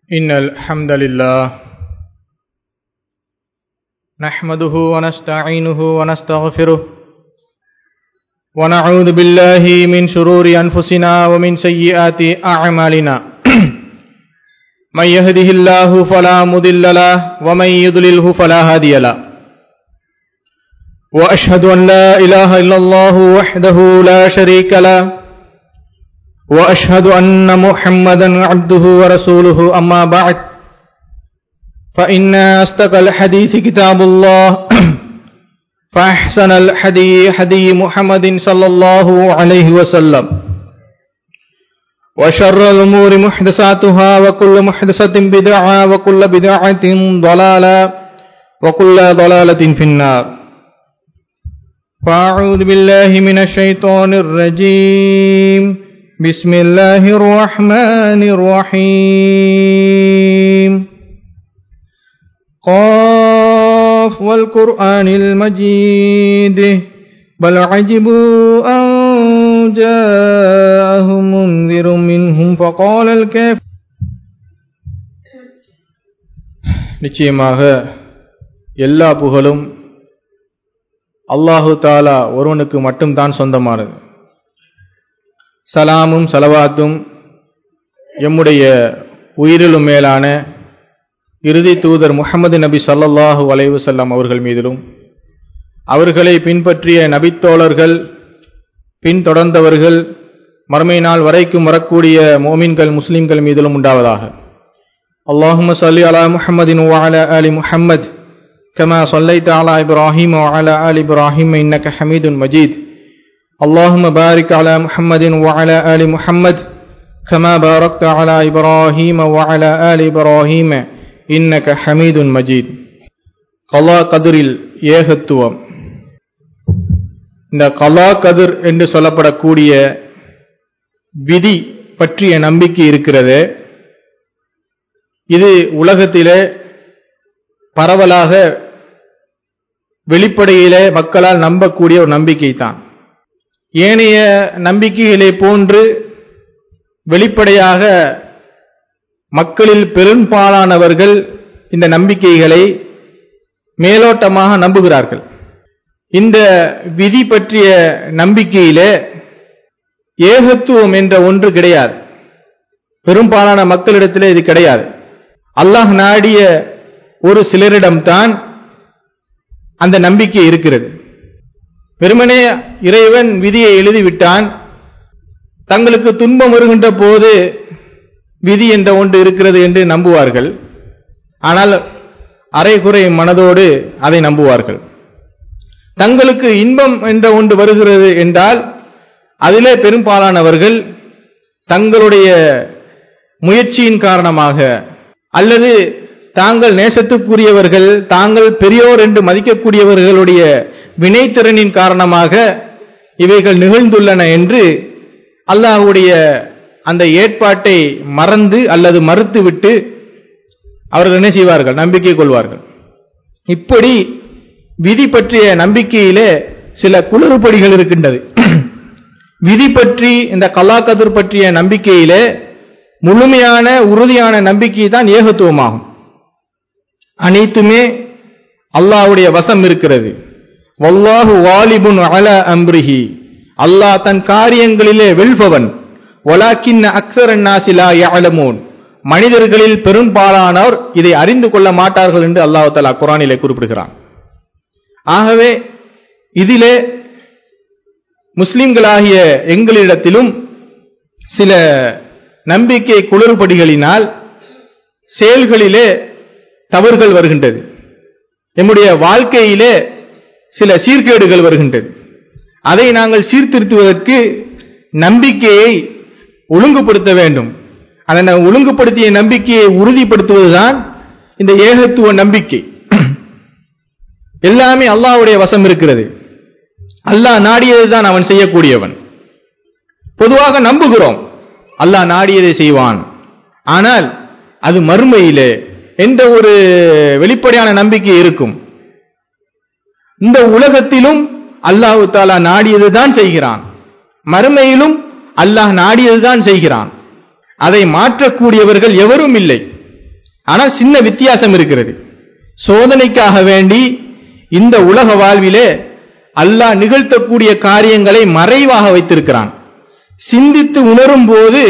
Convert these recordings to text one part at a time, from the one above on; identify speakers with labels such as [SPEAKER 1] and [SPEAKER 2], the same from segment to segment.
[SPEAKER 1] إن الحمد لله نحمده ونستعينه ونستغفره ونعوذ بالله من شرور أنفسنا ومن سيئات أعمالنا من يهده الله فلا مضل له ومن يضلله فلا هادي له وأشهد أن لا إله إلا الله وحده لا شريك له واشهد ان محمدا عبده ورسوله اما بعد فان اصدق الحديث كتاب الله فاحسن الحدي حدي محمد صلى الله عليه وسلم وشر الامور محدثاتها وكل محدثه بدعه وكل بدعه ضلاله وكل ضلاله في النار فاعوذ بالله من الشيطان الرجيم بسم الله الرحمن الرحيم قاف والقرآن المجيد بل عجبوا أن جاءهم منذر منهم فقال الكافر நிச்சயமாக எல்லா புகழும் அல்லாஹு தாலா ஒருவனுக்கு மட்டும்தான் சொந்தமானது சலாமும் சலவாத்தும் எம்முடைய உயிரிலும் மேலான இறுதி தூதர் முகமது நபி சல்லல்லாஹு அலைவசல்லம் அவர்கள் மீதிலும் அவர்களை பின்பற்றிய நபித்தோழர்கள் பின்தொடர்ந்தவர்கள் மறுமை நாள் வரைக்கும் வரக்கூடிய மோமின்கள் முஸ்லிம்கள் மீதிலும் உண்டாவதாக அல்லாஹும சல்லி அலா முஹம்மதின் வால அலி முஹம்மத் كما صليت على إبراهيم وعلى آل إبراهيم إنك حميد مجيد اللهم بارك على محمد وعلى آل محمد كما باركت على إبراهيم وعلى آل إبراهيم إنك حميد مجيد கலா கதிரில் ஏகத்துவம் இந்த கலா கதிர் என்று சொல்லப்படக்கூடிய விதி பற்றிய நம்பிக்கை இருக்கிறது இது உலகத்திலே பரவலாக வெளிப்படையிலே மக்களால் நம்பக்கூடிய ஒரு நம்பிக்கை தான் ஏனைய நம்பிக்கைகளை போன்று வெளிப்படையாக மக்களில் பெரும்பாலானவர்கள் இந்த நம்பிக்கைகளை மேலோட்டமாக நம்புகிறார்கள் இந்த விதி பற்றிய நம்பிக்கையிலே ஏகத்துவம் என்ற ஒன்று கிடையாது பெரும்பாலான மக்களிடத்திலே இது கிடையாது அல்லாஹ் நாடிய ஒரு சிலரிடம்தான் அந்த நம்பிக்கை இருக்கிறது வெறுமனே இறைவன் விதியை எழுதிவிட்டான் தங்களுக்கு துன்பம் வருகின்ற போது விதி என்ற ஒன்று இருக்கிறது என்று நம்புவார்கள் ஆனால் அரைகுறை மனதோடு அதை நம்புவார்கள் தங்களுக்கு இன்பம் என்ற ஒன்று வருகிறது என்றால் அதிலே பெரும்பாலானவர்கள் தங்களுடைய முயற்சியின் காரணமாக அல்லது தாங்கள் நேசத்துக்குரியவர்கள் தாங்கள் பெரியோர் என்று மதிக்கக்கூடியவர்களுடைய வினைத்திறனின் காரணமாக இவைகள் நிகழ்ந்துள்ளன என்று அல்லாஹுடைய அந்த ஏற்பாட்டை மறந்து அல்லது மறுத்துவிட்டு அவர்கள் என்ன செய்வார்கள் நம்பிக்கை கொள்வார்கள் இப்படி விதி பற்றிய நம்பிக்கையிலே சில குளறுபடிகள் இருக்கின்றது விதி பற்றி இந்த கலாக்கதிர் பற்றிய நம்பிக்கையிலே முழுமையான உறுதியான நம்பிக்கை தான் ஏகத்துவமாகும் அனைத்துமே அல்லாஹுடைய வசம் இருக்கிறது வல்லாஹு வாலிபுன் அல அம்ரிஹி அல்லாஹ் தன் காரியங்களிலே வெல்பவன் ஒலாக்கின் அக்சர் நாசிலா யலமூன் மனிதர்களில் பெரும்பாலானோர் இதை அறிந்து கொள்ள மாட்டார்கள் என்று அல்லாஹு தலா குரானிலே குறிப்பிடுகிறான் ஆகவே இதிலே முஸ்லிம்களாகிய எங்களிடத்திலும் சில நம்பிக்கை குளறுபடிகளினால் செயல்களிலே தவறுகள் வருகின்றது நம்முடைய வாழ்க்கையிலே சில சீர்கேடுகள் வருகின்றது அதை நாங்கள் சீர்திருத்துவதற்கு நம்பிக்கையை ஒழுங்குபடுத்த வேண்டும் அந்த ஒழுங்குபடுத்திய நம்பிக்கையை உறுதிப்படுத்துவதுதான் இந்த ஏகத்துவ நம்பிக்கை எல்லாமே அல்லாஹ்வுடைய வசம் இருக்கிறது அல்லாஹ் நாடியதுதான் அவன் செய்யக்கூடியவன் பொதுவாக நம்புகிறோம் அல்லாஹ் நாடியதை செய்வான் ஆனால் அது மறுமையிலே என்ற ஒரு வெளிப்படையான நம்பிக்கை இருக்கும் இந்த உலகத்திலும் அல்லாஹு தாலா நாடியதுதான் செய்கிறான் மறுமையிலும் அல்லாஹ் நாடியதுதான் செய்கிறான் அதை மாற்றக்கூடியவர்கள் எவரும் இல்லை ஆனால் சின்ன வித்தியாசம் இருக்கிறது சோதனைக்காக வேண்டி இந்த உலக வாழ்விலே அல்லாஹ் நிகழ்த்தக்கூடிய காரியங்களை மறைவாக வைத்திருக்கிறான் சிந்தித்து உணரும் போது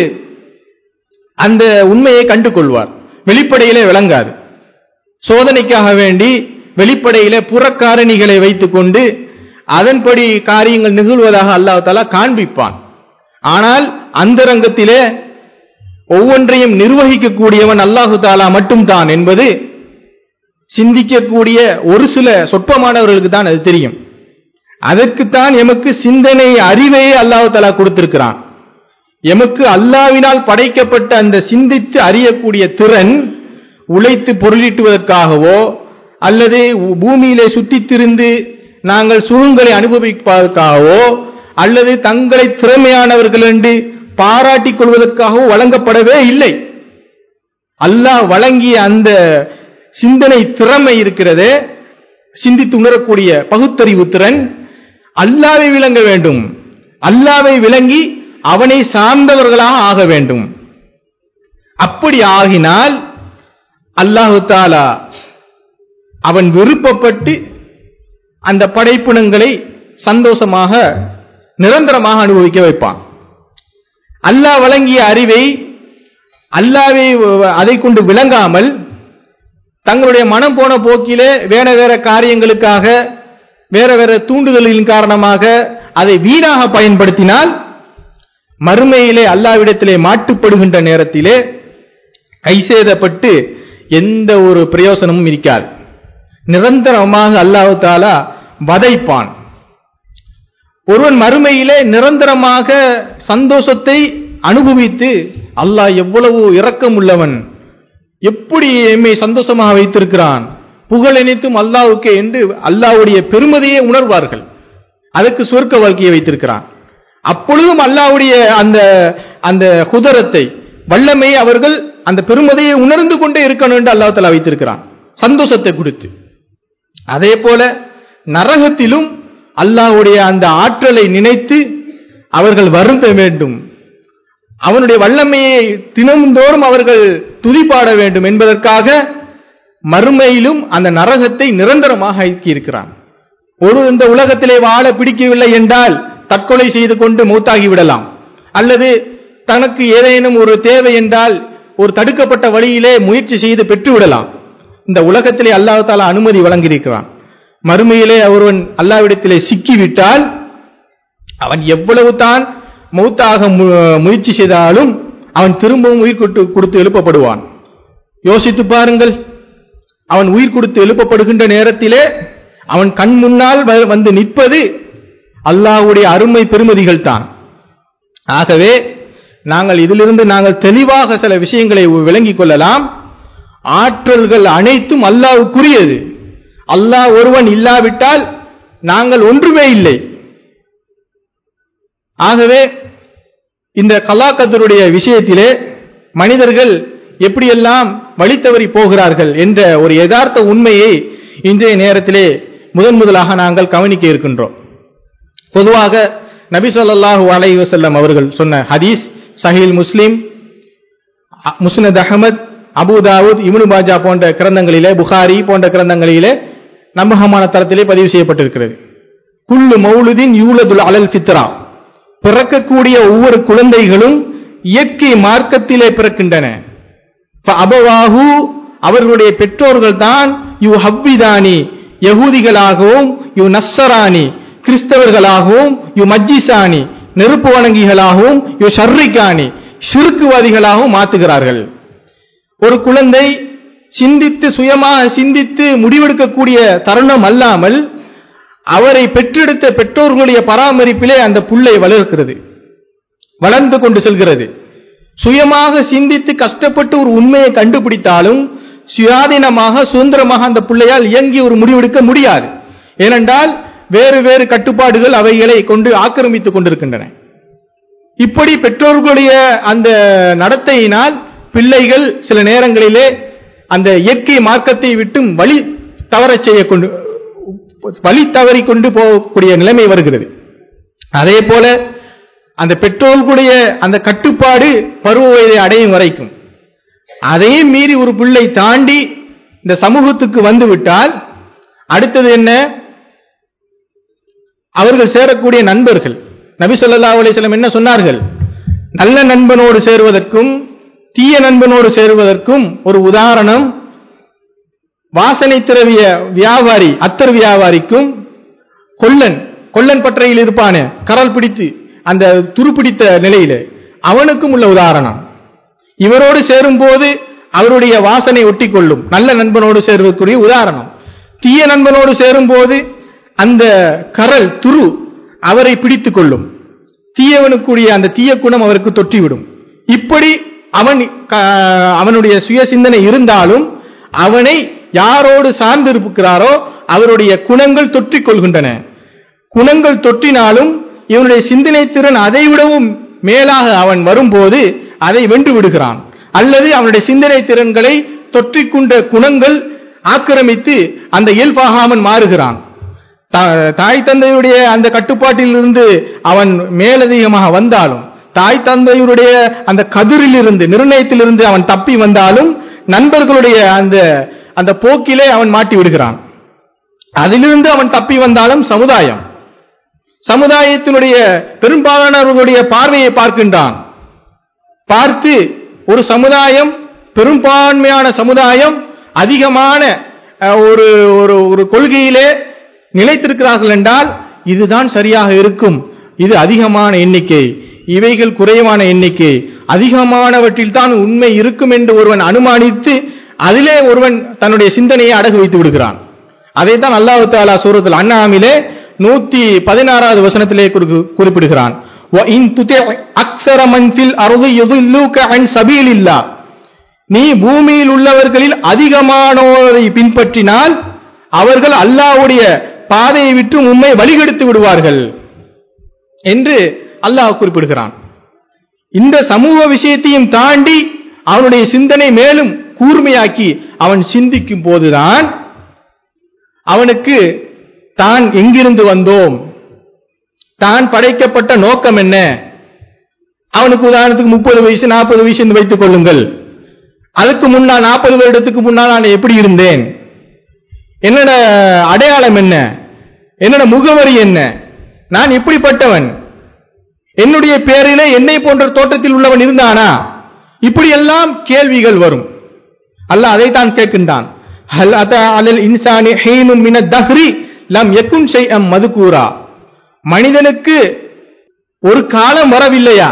[SPEAKER 1] அந்த உண்மையை கண்டு கொள்வார் வெளிப்படையிலே விளங்காது சோதனைக்காக வேண்டி வெளிப்படையிலே புறக்காரணிகளை வைத்துக்கொண்டு அதன்படி காரியங்கள் நிகழ்வதாக அல்லாஹ் தாலா காண்பிப்பான் ஆனால் அந்தரங்கத்திலே ஒவ்வொன்றையும் நிர்வகிக்கக்கூடியவன் அல்லாஹு தாலா மட்டும்தான் என்பது சிந்திக்கக்கூடிய ஒரு சில சொற்பமானவர்களுக்கு தான் அது தெரியும் அதற்குத்தான் எமக்கு சிந்தனை அறிவையே அல்லாஹு தாலா கொடுத்திருக்கிறான் எமக்கு அல்லாவினால் படைக்கப்பட்ட அந்த சிந்தித்து அறியக்கூடிய திறன் உழைத்து பொருளீட்டுவதற்காகவோ அல்லது பூமியிலே சுற்றித் திரிந்து நாங்கள் சுகங்களை அனுபவிப்பதற்காகவோ அல்லது தங்களை திறமையானவர்கள் என்று பாராட்டிக் கொள்வதற்காகவோ வழங்கப்படவே இல்லை அல்லாஹ் வழங்கிய அந்த சிந்தனை திறமை இருக்கிறதே சிந்தித்து உணரக்கூடிய பகுத்தறிவு திறன் அல்லாவை விளங்க வேண்டும் அல்லாவை விளங்கி அவனை சார்ந்தவர்களாக ஆக வேண்டும் அப்படி ஆகினால் அல்லாஹு தாலா அவன் விருப்பப்பட்டு அந்த படைப்பினங்களை சந்தோஷமாக நிரந்தரமாக அனுபவிக்க வைப்பான் அல்லாஹ் வழங்கிய அறிவை அல்லாவை அதை கொண்டு விளங்காமல் தங்களுடைய மனம் போன போக்கிலே வேற வேற காரியங்களுக்காக வேற வேற தூண்டுதலின் காரணமாக அதை வீணாக பயன்படுத்தினால் மறுமையிலே அல்லாவிடத்திலே மாட்டுப்படுகின்ற நேரத்திலே கைசேதப்பட்டு எந்த ஒரு பிரயோசனமும் இருக்காது நிரந்தரமாக அல்லாஹு தாலா வதைப்பான் ஒருவன் மறுமையிலே நிரந்தரமாக சந்தோஷத்தை அனுபவித்து அல்லாஹ் எவ்வளவு இரக்கம் உள்ளவன் எப்படி எம்மை சந்தோஷமாக வைத்திருக்கிறான் புகழ் அனைத்தும் அல்லாவுக்கு என்று அல்லாவுடைய பெருமதியை உணர்வார்கள் அதற்கு சொர்க்க வாழ்க்கையை வைத்திருக்கிறான் அப்பொழுதும் அல்லாவுடைய அந்த அந்த குதரத்தை வல்லமையை அவர்கள் அந்த பெருமதியை உணர்ந்து கொண்டே இருக்கணும் என்று அல்லாஹ் தலா வைத்திருக்கிறான் சந்தோஷத்தை கொடுத்து அதே போல நரகத்திலும் அல்லாஹ்வுடைய அந்த ஆற்றலை நினைத்து அவர்கள் வருந்த வேண்டும் அவனுடைய வல்லமையை தினம்தோறும் அவர்கள் துதிப்பாட வேண்டும் என்பதற்காக மறுமையிலும் அந்த நரகத்தை நிரந்தரமாக ஆக்கியிருக்கிறான் ஒரு இந்த உலகத்திலே வாழ பிடிக்கவில்லை என்றால் தற்கொலை செய்து கொண்டு மூத்தாகி விடலாம் அல்லது தனக்கு ஏதேனும் ஒரு தேவை என்றால் ஒரு தடுக்கப்பட்ட வழியிலே முயற்சி செய்து பெற்றுவிடலாம் இந்த உலகத்திலே அல்லாஹ் தாலா அனுமதி வழங்கியிருக்கிறான் மறுமையிலே ஒருவன் அல்லாவிடத்திலே சிக்கிவிட்டால் அவன் எவ்வளவு தான் மௌத்தாக மு- முயற்சி செய்தாலும் அவன் திரும்பவும் உயிர் கொடுத்து கொடுத்து எழுப்பப்படுவான் யோசித்து பாருங்கள் அவன் உயிர் கொடுத்து எழுப்பப்படுகின்ற நேரத்திலே அவன் கண் முன்னால் வ- வந்து நிற்பது அல்லாஹ்வுடைய அருமை பெருமதிகள் தான் ஆகவே நாங்கள் இதிலிருந்து நாங்கள் தெளிவாக சில விஷயங்களை விளங்கிக் கொள்ளலாம் ஆற்றல்கள் அனைத்தும் அல்லாஹ்வுக்குரியது அல்லாஹ் ஒருவன் இல்லாவிட்டால் நாங்கள் ஒன்றுமே இல்லை ஆகவே இந்த கலாக்கத்தருடைய விஷயத்திலே மனிதர்கள் எப்படியெல்லாம் வழி தவறி போகிறார்கள் என்ற ஒரு யதார்த்த உண்மையை இன்றைய நேரத்திலே முதன் முதலாக நாங்கள் கவனிக்க இருக்கின்றோம் பொதுவாக நபி ஸல்லல்லாஹு அலைஹி வஸல்லம் அவர்கள் சொன்ன ஹதீஸ் சஹீல் முஸ்லிம் அ- Musnad Ahmad Abu Dawud Ibn Majah போன்ற கிரந்தங்களிலே புகாரி போன்ற கிரந்தங்களிலே நம்பகமான தரத்திலே பதிவு செய்யப்பட்டிருக்கிறது குல்லு மௌலுதின் யூலதுல் அலல் ஃபித்ரா பிறக்கக்கூடிய ஒவ்வொரு குழந்தைகளும் இயற்கை மார்க்கத்திலே பிறக்கின்றன அபவாகு அவர்களுடைய பெற்றோர்கள் தான் யு ஹவ்விதானி யகூதிகளாகவும் யு நஸ்ஸரானி கிறிஸ்தவர்களாகவும் யு மஜ்ஜிசானி நெருப்பு வணங்கிகளாகவும் யு ஷர்ரிகானி ஷிருக்குவாதிகளாகவும் மாத்துகிறார்கள் ஒரு குழந்தை சிந்தித்து சுயமாக சிந்தித்து முடிவெடுக்கக்கூடிய தருணம் அல்லாமல் அவரை பெற்றெடுத்த பெற்றோர்களுடைய பராமரிப்பிலே அந்த புள்ளை வளர்க்கிறது வளர்ந்து கொண்டு செல்கிறது சுயமாக சிந்தித்து கஷ்டப்பட்டு ஒரு உண்மையை கண்டுபிடித்தாலும் சுயாதீனமாக சுதந்திரமாக அந்த பிள்ளையால் இயங்கி ஒரு முடிவெடுக்க முடியாது ஏனென்றால் வேறு வேறு கட்டுப்பாடுகள் அவைகளை கொண்டு ஆக்கிரமித்துக் கொண்டிருக்கின்றன இப்படி பெற்றோர்களுடைய அந்த நடத்தையினால் பிள்ளைகள் சில நேரங்களிலே அந்த இயற்கை மார்க்கத்தை விட்டும் வழி தவறச் செய்ய கொண்டு வழி தவறி கொண்டு போகக்கூடிய நிலைமை வருகிறது அதே போல அந்த பெற்றோர்களுடைய அந்த கட்டுப்பாடு பருவ வயதை அடையும் வரைக்கும் அதையும் மீறி ஒரு பிள்ளை தாண்டி இந்த சமூகத்துக்கு வந்து விட்டால் அடுத்தது என்ன அவர்கள் சேரக்கூடிய நண்பர்கள் நபி ஸல்லல்லாஹு அலைஹி வஸல்லம் என்ன சொன்னார்கள் நல்ல நண்பனோடு சேருவதற்கும் தீய நண்பனோடு சேருவதற்கும் ஒரு உதாரணம் வாசனை திரவிய வியாபாரி அத்தர் வியாபாரிக்கும் கொல்லன் கொல்லன் பற்றையில் இருப்பானே கரல் பிடித்து அந்த துருப்பிடித்த நிலையில அவனுக்கும் உள்ள உதாரணம் இவரோடு சேரும்போது அவருடைய வாசனை ஒட்டி கொள்ளும் நல்ல நண்பனோடு சேருவதற்குரிய உதாரணம் தீய நண்பனோடு சேரும்போது அந்த கரல் துரு அவரை பிடித்துக் கொள்ளும் தீயவனுக்குரிய அந்த தீய குணம் அவருக்கு தொற்றிவிடும் இப்படி அவன் க- அவனுடைய சுய சிந்தனை இருந்தாலும் அவனை யாரோடு சார்ந்து இருக்கிறாரோ அவருடைய குணங்கள் தொற்றிக் கொள்கின்றன குணங்கள் தொற்றினாலும் இவனுடைய சிந்தனை திறன் அதை விடவும் மேலாக அவன் வரும்போது அதை வென்று விடுகிறான் அல்லது அவனுடைய சிந்தனை திறன்களை தொற்றிக்கொண்ட குணங்கள் ஆக்கிரமித்து அந்த இயல்பாக அவன் மாறுகிறான் தா- தாய் தந்தையுடைய அந்த கட்டுப்பாட்டில் இருந்து அவன் மேலதிகமாக வந்தாலும் தாய் தந்தையுடைய அந்த கதிரிலிருந்து நிர்ணயத்திலிருந்து அவன் தப்பி வந்தாலும் நண்பர்களுடைய அந்த அந்த போக்கிலே அவன் மாட்டி விடுகிறான் அதிலிருந்து அவன் தப்பி வந்தாலும் சமுதாயம் சமுதாயத்தினுடைய பெரும்பாலானவர்களுடைய பார்வையை பார்க்கின்றான் பார்த்து ஒரு சமுதாயம் பெரும்பான்மையான சமுதாயம் அதிகமான அஹ், ஒரு ஒரு ஒரு கொள்கையிலே நிலைத்திருக்கிறார்கள் என்றால் இதுதான் சரியாக இருக்கும் இது அதிகமான எண்ணிக்கை இவைகள் குறைவான எண்ணிக்கை அதிகமானவற்றில் தான் உண்மை இருக்கும் என்று ஒருவன் அனுமானித்து அதிலே ஒருவன் தன்னுடைய சிந்தனையை அடகு வைத்து விடுகிறான் அதைத்தான் அல்லாஹ் தாலா சூரத்தில் அண்ணாமிலே நூத்தி பதினாறாவது வசனத்திலே குறி- குறிப்பிடுகிறான் وَإِن تُطِعْ أَكْثَرَ مَنْ فِي الْأَرْضِ يُضِلُّوكَ عَنْ سَبِيلِ اللَّهِ நீ பூமியில் உள்ளவர்களில் அதிகமானோரை பின்பற்றினால் அவர்கள் அல்லாஹ்வுடைய பாதையை விட்டு உம்மை வழிகெடுத்து விடுவார்கள் என்று அல்லாஹ் குறிப்பிடுகிறான் இந்த சமூக விஷயத்தையும் தாண்டி அவனுடைய சிந்தனை மேலும் கூர்மையாக்கி அவன் சிந்திக்கும் போதுதான் அவனுக்கு தான் எங்கிருந்து வந்தோம் தான் படைக்கப்பட்ட நோக்கம் என்ன அவனுக்கு உதாரணத்துக்கு முப்பது வயசு நாற்பது வயசு என்று வைத்துக் கொள்ளுங்கள் அதுக்கு முன்னால் நாற்பது வருடத்துக்கு முன்னால் நான் எப்படி இருந்தேன் என்னோட அடையாளம் என்ன என்னோட முகவரி என்ன நான் எப்படிப்பட்டவன் என்னுடைய பேரிலே என்னை போன்ற தோற்றத்தில் உள்ளவன் இருந்தானா இப்படியெல்லாம் கேள்விகள் வரும் அல்லாஹ் அதைத்தான் கேட்கின்றான் ஹல் அத்தா அலல் இன்சானி ஹீனும் மின தஹ்ரி லம் யகுன் ஷைஅம் மதுகூரா மனிதனுக்கு ஒரு காலம் வரவில்லையா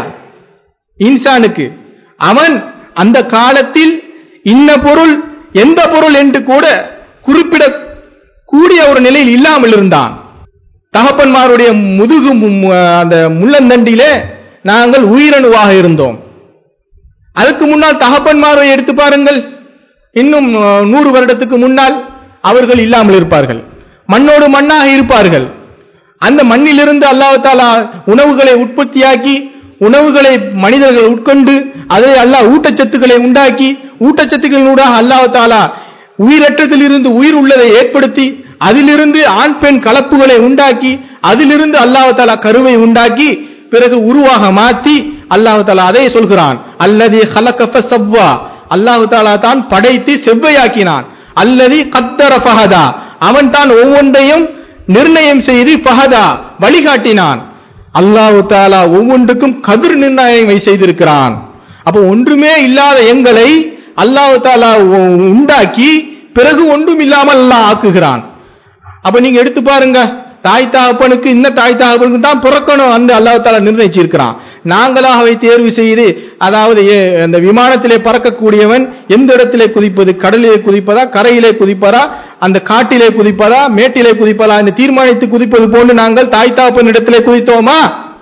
[SPEAKER 1] இன்சானுக்கு அவன் அந்த காலத்தில் இன்ன பொருள் எந்த பொருள் என்று கூட குறிப்பிட கூடிய ஒரு நிலையில் இல்லாமல் இருந்தான் தகப்பன்மாருடைய முதுகு மு- அந்த முள்ளந்தண்டிலே நாங்கள் உயிரணுவாக இருந்தோம் அதுக்கு முன்னால் தகப்பன்மாரை எடுத்து பாருங்கள் இன்னும் அஹ், நூறு வருடத்துக்கு முன்னால் அவர்கள் இல்லாமல் இருப்பார்கள் மண்ணோடு மண்ணாக இருப்பார்கள் அந்த மண்ணிலிருந்து அல்லாஹ் தாலா உணவுகளை உற்பத்தியாக்கி உணவுகளை மனிதர்கள் உட்கொண்டு அதை அல்லாஹ் ஊட்டச்சத்துக்களை உண்டாக்கி ஊட்டச்சத்துக்களினூடாக அல்லாஹ் தாலா உயிரற்றத்திலிருந்து உயிர் உள்ளதை ஏற்படுத்தி அதிலிருந்து ஆண் பெண் கலப்புகளை உண்டாக்கி அதிலிருந்து அல்லாஹ் தாலா கருவை உண்டாக்கி பிறகு உருவாக மாத்தி அல்லாஹ் தாலா அதை சொல்கிறான் அல்லது ஹலகஃப சவ்வா அல்லாஹ் தாலா தான் படைத்து செவ்வையாக்கினான் அல்லது கத்தர ஃபஹதா அவன் தான் ஒவ்வொன்றையும் நிர்ணயம் செய்து ஃபஹதா வழிகாட்டினான் அல்லாஹ் தாலா ஒவ்வொன்றுக்கும் கதிர் நிர்ணயம் செய்திருக்கிறான் அப்போ ஒன்றுமே இல்லாத எங்களை அல்லாஹ் தாலா உ- உண்டாக்கி பிறகு ஒன்றும் இல்லாமல் அல்லாஹ் ஆக்குகிறான் அப்ப நீங்க எடுத்து பாருங்க தாய் தகப்பனுக்கு இந்த தாய் தகப்பனுக்கு தான் பிறக்கணும் என்று அல்லாஹ் தாலா நிர்ணயிச்சிருக்கிறான் நாங்களாகவே தேர்வு செய்து அதாவது ஏ- அந்த விமானத்திலே பறக்கக்கூடியவன் எந்த இடத்திலே குதிப்பது கடலிலே குதிப்பதா கரையிலே குதிப்பதா அந்த காட்டிலே குதிப்பதா மேட்டிலே குதிப்பதா என்று தீர்மானித்து குதிப்பது போன்று நாங்கள் தாய் தகப்பன் இடத்திலே குதித்தோமா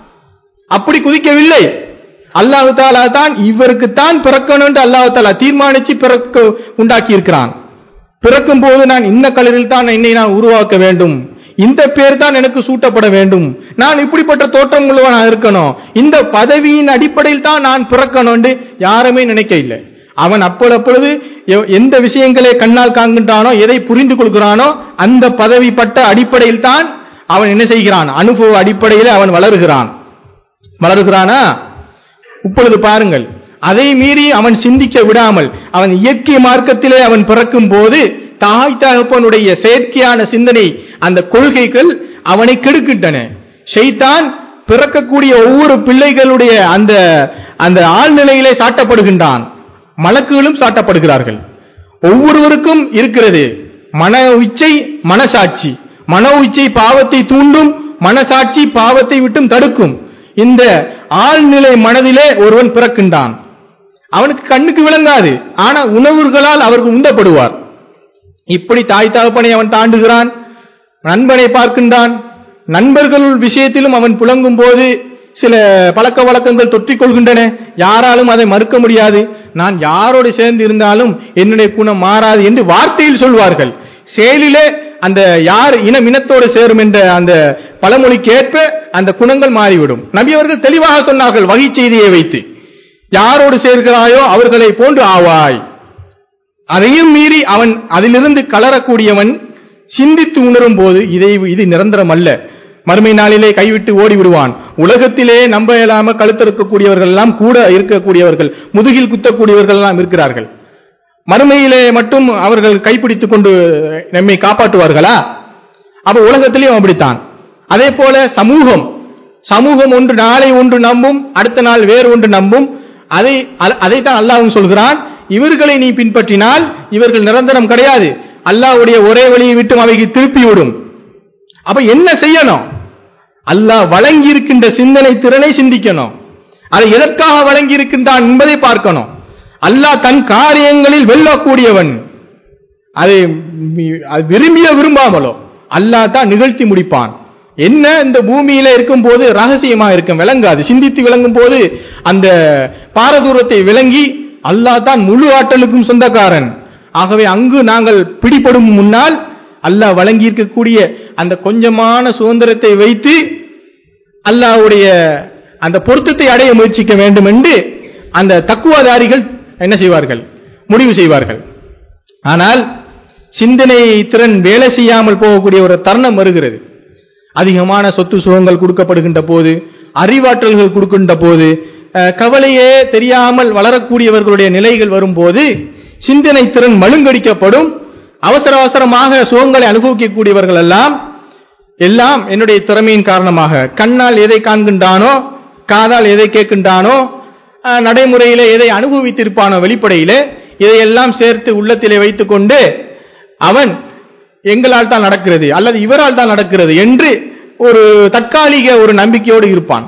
[SPEAKER 1] அப்படி குதிக்கவில்லை அல்லாஹு தாலா தான் இவருக்கு தான் பிறக்கணும் என்று அல்லாஹு தாலா தீர்மானிச்சு பிறக்க உண்டாக்கி இருக்கிறான் பிறக்கும் போது நான் இந்த கலரில் தான் என்னை நான் உருவாக்க வேண்டும் இந்த பேர் தான் எனக்கு சூட்டப்பட வேண்டும் நான் இப்படிப்பட்ட தோற்றம் உள்ளவனாக இருக்கணும் இந்த பதவியின் அடிப்படையில் தான் நான் பிறக்கணும் என்று யாருமே நினைக்க இல்லை அவன் அப்பொழுது எ- எந்த விஷயங்களை கண்ணால் காண்கின்றானோ எதை புரிந்து கொள்கிறானோ அந்த பதவிப்பட்ட அடிப்படையில் தான் அவன் என்ன செய்கிறான் அனுபவ அடிப்படையில் அவன் வளருகிறான் வளருகிறானா இப்பொழுது பாருங்கள் அதை மீறி அவன் சிந்திக்க விடாமல் அவன் இயற்கை மார்க்கத்திலே அவன் பிறக்கும் போது தாய் தகப்பனுடைய செயற்கையான சிந்தனை அந்த கொள்கைகள் அவனை கெடுக்கின்றன ஷைத்தான் பிறக்கக்கூடிய ஒவ்வொரு பிள்ளைகளுடைய அந்த அந்த ஆழ்நிலையிலே சாட்டப்படுகின்றான் மலக்குகளும் சாட்டப்படுகிறார்கள் ஒவ்வொருவருக்கும் இருக்கிறது மன இச்சை மனசாட்சி மன இச்சை பாவத்தை தூண்டும் மனசாட்சி பாவத்தை விட்டும் தடுக்கும் இந்த ஆழ்நிலை மனதிலே ஒருவன் பிறக்கின்றான் அவனுக்கு கண்ணுக்கு விளங்காது ஆனா உணவுகளால் அவருக்கு உண்டப்படுவார் இப்படி தாய் தகப்பனை அவன் தாண்டுகிறான் நண்பனை பார்க்கின்றான் நண்பர்கள் விஷயத்திலும் அவன் புழங்கும் போது சில பழக்க வழக்கங்கள் தொற்றிக் கொள்கின்றன யாராலும் அதை மறுக்க முடியாது நான் யாரோடு சேர்ந்து இருந்தாலும் என்னுடைய குணம் மாறாது என்று வார்த்தையில் சொல்வார்கள் செயலிலே அந்த யார் இனம் இனத்தோடு சேரும் என்ற அந்த பழமொழிக்கேற்ப அந்த குணங்கள் மாறிவிடும் நபி அவர்கள் தெளிவாக சொன்னார்கள் வகை செய்தியை வைத்து யாரோடு சேர்கிறாயோ அவர்களை போன்று ஆவாய் அதையும் மீறி அவன் அதிலிருந்து கலரக்கூடியவன் சிந்தித்து உணரும் போது இதை இது நிரந்தரம் அல்ல மறுமை நாளிலே கைவிட்டு ஓடி விடுவான் உலகத்திலே நம்ப இயலாம கழுத்திருக்கக்கூடியவர்கள் எல்லாம் கூட இருக்கக்கூடியவர்கள் முதுகில் குத்தக்கூடியவர்கள் எல்லாம் இருக்கிறார்கள் மறுமையிலே மட்டும் அவர்கள் கைப்பிடித்துக் கொண்டு நம்மை காப்பாற்றுவார்களா அப்ப உலகத்திலேயும் அப்படித்தான் அதே போல சமூகம் சமூகம் ஒன்று நாளை ஒன்று நம்பும் அடுத்த நாள் வேறு ஒன்று நம்பும் அதை அதைத்தான் அல்லாஹ்வும் சொல்கிறான் இவர்களை நீ பின்பற்றினால் இவர்கள் நிரந்தரம் கிடையாது அல்லாஹ்வுடைய ஒரே வழியை விட்டும் அவைக்கு திருப்பி விடும் அப்ப என்ன செய்யணும் அல்லாஹ் வழங்கி இருக்கின்ற சிந்தனை திறனை சிந்திக்கணும் அதை எதற்காக வழங்கி இருக்கின்றான் என்பதை பார்க்கணும் அல்லாஹ் தன் காரியங்களில் வெல்லக்கூடியவன் அதை அது விரும்பிய விரும்பாமலோ அல்லாஹ் தான் நிகழ்த்தி முடிப்பான் என்ன இந்த பூமியில இருக்கும் போது ரகசியமா இருக்கும் விளங்காது சிந்தித்து விளங்கும் போது அந்த பாரதூரத்தை விளங்கி அல்லாஹ் தான் முழு ஆற்றலுக்கும் சொந்தக்காரன் ஆகவே அங்கு நாங்கள் பிடிபடும் முன்னால் அல்லாஹ் வழங்கி இருக்கக்கூடிய அந்த கொஞ்சமான சுதந்திரத்தை வைத்து அல்லாஹ்வுடைய அந்த பொருத்தத்தை அடைய முயற்சிக்க வேண்டும் என்று அந்த தக்குவாதாரிகள் என்ன செய்வார்கள் முடிவு செய்வார்கள் ஆனால் சிந்தனை திறன் வேலை செய்யாமல் போகக்கூடிய ஒரு தருணம் வருகிறது அதிகமான சொத்து சுகங்கள் கொடுக்கப்படுகின்ற போது அறிவாற்றல்கள் கொடுக்கின்ற போது அஹ், கவலையே தெரியாமல் வளரக்கூடியவர்களுடைய நிலைகள் வரும்போது சிந்தனை திறன் மழுங்கடிக்கப்படும் அவசர அவசரமாக சுகங்களை அனுபவிக்கக்கூடியவர்கள் எல்லாம் எல்லாம் என்னுடைய திறமையின் காரணமாக கண்ணால் எதை காண்கின்றானோ காதால் எதை கேட்கின்றானோ அஹ், நடைமுறையிலே எதை அனுபவித்திருப்பானோ வெளிப்படையிலே இதையெல்லாம் சேர்த்து உள்ளத்திலே வைத்துக்கொண்டு அவன் எங்களால் தான் நடக்கிறது அல்லது இவரால் தான் நடக்கிறது என்று ஒரு தற்காலிக ஒரு நம்பிக்கையோடு இருப்பான்